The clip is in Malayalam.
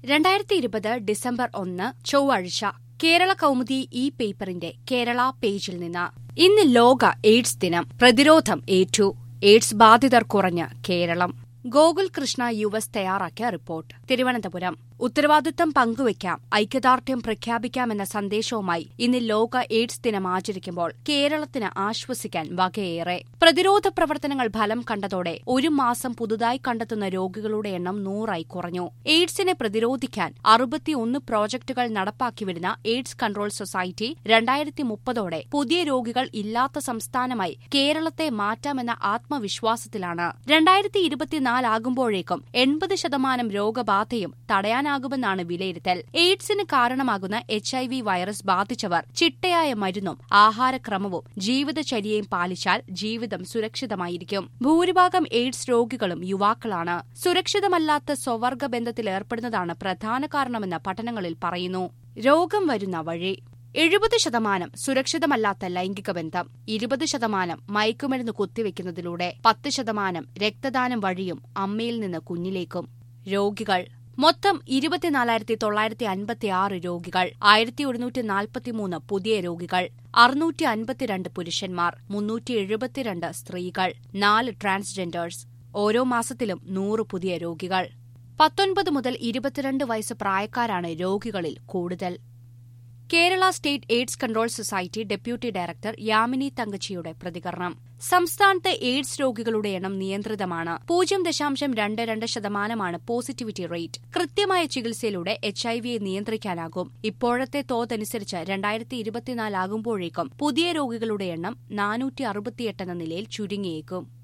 രണ്ടായിരത്തി ഇരുപത് ഡിസംബർ ഒന്ന് ചൊവ്വാഴ്ച കേരള കൗമുദി ഈ പേപ്പറിന്റെ കേരള പേജിൽ നിന്ന് ഇന്ന് ലോക എയ്ഡ്സ് ദിനം പ്രതിരോധം ഏറ്റു എയ്ഡ്സ് ബാധിതർ കുറഞ്ഞ് കേരളം ഗോകുൽ കൃഷ്ണ യു എസ് തയ്യാറാക്കിയ റിപ്പോർട്ട് തിരുവനന്തപുരം ഉത്തരവാദിത്തം പങ്കുവയ്ക്കാം ഐക്യദാർഢ്യം പ്രഖ്യാപിക്കാമെന്ന സന്ദേശവുമായി ഇന്ന് ലോക എയ്ഡ്സ് ദിനം ആചരിക്കുമ്പോൾ കേരളത്തിന് ആശ്വസിക്കാൻ വകയേറെ പ്രതിരോധ പ്രവർത്തനങ്ങൾ ഫലം കണ്ടതോടെ ഒരു മാസം പുതുതായി കണ്ടെത്തുന്ന രോഗികളുടെ എണ്ണം നൂറായി കുറഞ്ഞു എയ്ഡ്സിനെ പ്രതിരോധിക്കാൻ അറുപത്തിയൊന്ന് പ്രോജക്ടുകൾ നടപ്പാക്കി വരുന്ന എയ്ഡ്സ് കൺട്രോൾ സൊസൈറ്റി രണ്ടായിരത്തി മുപ്പതോടെ പുതിയ രോഗികൾ ഇല്ലാത്ത സംസ്ഥാനമായി കേരളത്തെ മാറ്റാമെന്ന ആത്മവിശ്വാസത്തിലാണ് രണ്ടായിരത്തി ഇരുപത്തിനാലാകുമ്പോഴേക്കും എൺപത് ശതമാനം രോഗബാധയും തടയാനാകുമെന്നാണ് വിലയിരുത്തൽ എയ്ഡ്സിന് കാരണമാകുന്ന എച്ച് ഐ വി വൈറസ് ബാധിച്ചവർ ചിട്ടയായ മരുന്നും ആഹാരക്രമവും ജീവിതചര്യയും പാലിച്ചാൽ ജീവിതം സുരക്ഷിതമായിരിക്കും ഭൂരിഭാഗം എയ്ഡ്സ് രോഗികളും യുവാക്കളാണ് സുരക്ഷിതമല്ലാത്ത സ്വവർഗ ബന്ധത്തിൽ ഏർപ്പെടുന്നതാണ് പ്രധാന കാരണമെന്ന് പഠനങ്ങളിൽ പറയുന്നു രോഗം വരുന്ന വഴി എഴുപത് ശതമാനം സുരക്ഷിതമല്ലാത്ത ലൈംഗിക ബന്ധം ഇരുപത് ശതമാനം മയക്കുമരുന്ന് കുത്തിവെക്കുന്നതിലൂടെ പത്ത് ശതമാനം രക്തദാനം വഴിയും അമ്മയിൽ നിന്ന് കുഞ്ഞിലേക്കും രോഗികൾ മൊത്തം ഇരുപത്തിനാലായിരത്തി തൊള്ളായിരത്തി അൻപത്തിയാറ് രോഗികൾ ആയിരത്തി ഒരുന്നൂറ്റി നാൽപ്പത്തിമൂന്ന് പുതിയ രോഗികൾ അറുന്നൂറ്റി അൻപത്തിരണ്ട് പുരുഷന്മാർ മുന്നൂറ്റി എഴുപത്തിരണ്ട് സ്ത്രീകൾ നാല് ട്രാൻസ്ജെൻഡേഴ്സ് ഓരോ മാസത്തിലും നൂറ് പുതിയ രോഗികൾ പത്തൊൻപത് മുതൽ ഇരുപത്തിരണ്ട് വയസ്സ് പ്രായക്കാരാണ് രോഗികളിൽ കൂടുതൽ Kerala state AIDS control society deputy director Yamini തങ്കച്ചിയുടെ പ്രതികരണം സംസ്ഥാനത്ത് എയ്ഡ്സ് രോഗികളുടെ എണ്ണം നിയന്ത്രിതമാണ് പൂജ്യം ദശാംശം രണ്ട് രണ്ട് ശതമാനമാണ് പോസിറ്റിവിറ്റി റേറ്റ് കൃത്യമായ ചികിത്സയിലൂടെ എച്ച് ഐ വിയെ നിയന്ത്രിക്കാനാകും ഇപ്പോഴത്തെ തോതനുസരിച്ച് രണ്ടായിരത്തി ഇരുപത്തിനാലാകുമ്പോഴേക്കും പുതിയ രോഗികളുടെ എണ്ണം നാനൂറ്റി അറുപത്തിയെട്ട് എന്ന നിലയിൽ ചുരുങ്ങിയേക്കും